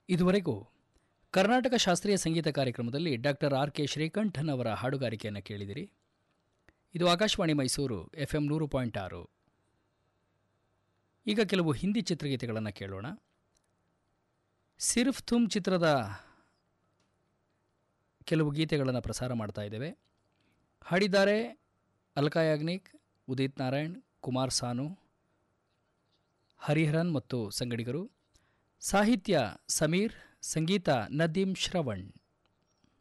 ಇದುವರೆಗೂ ಕರ್ನಾಟಕ ಶಾಸ್ತ್ರೀಯ ಸಂಗೀತ ಕಾರ್ಯಕ್ರಮದಲ್ಲಿ ಡಾಕ್ಟರ್ ಆರ್ ಕೆ ಶ್ರೀಕಂಠನ್ ಅವರ ಹಾಡುಗಾರಿಕೆಯನ್ನು ಕೇಳಿದಿರಿ ಇದು ಆಕಾಶವಾಣಿ ಮೈಸೂರು ಎಫ್ ಎಂ ನೂರು ಪಾಯಿಂಟ್ ಆರು ಈಗ ಕೆಲವು ಹಿಂದಿ ಚಿತ್ರಗೀತೆಗಳನ್ನು ಕೇಳೋಣ ಸಿರ್ಫ್ ತುಮ್ ಚಿತ್ರದ ಕೆಲವು ಗೀತೆಗಳನ್ನು ಪ್ರಸಾರ ಮಾಡ್ತಾ ಇದ್ದೇವೆ ಹಾಡಿದ್ದಾರೆ ಅಲ್ಕಾ ಯಾಗ್ನಿಕ್ ಉದಿತ್ ನಾರಾಯಣ್ ಕುಮಾರ್ ಸಾನು ಹರಿಹರನ್ ಮತ್ತು ಸಂಗಡಿಗರು ಸಾಹಿತ್ಯ ಸಮೀರ್ ಸಂಗೀತ ನದೀಂ ಶ್ರವಣ್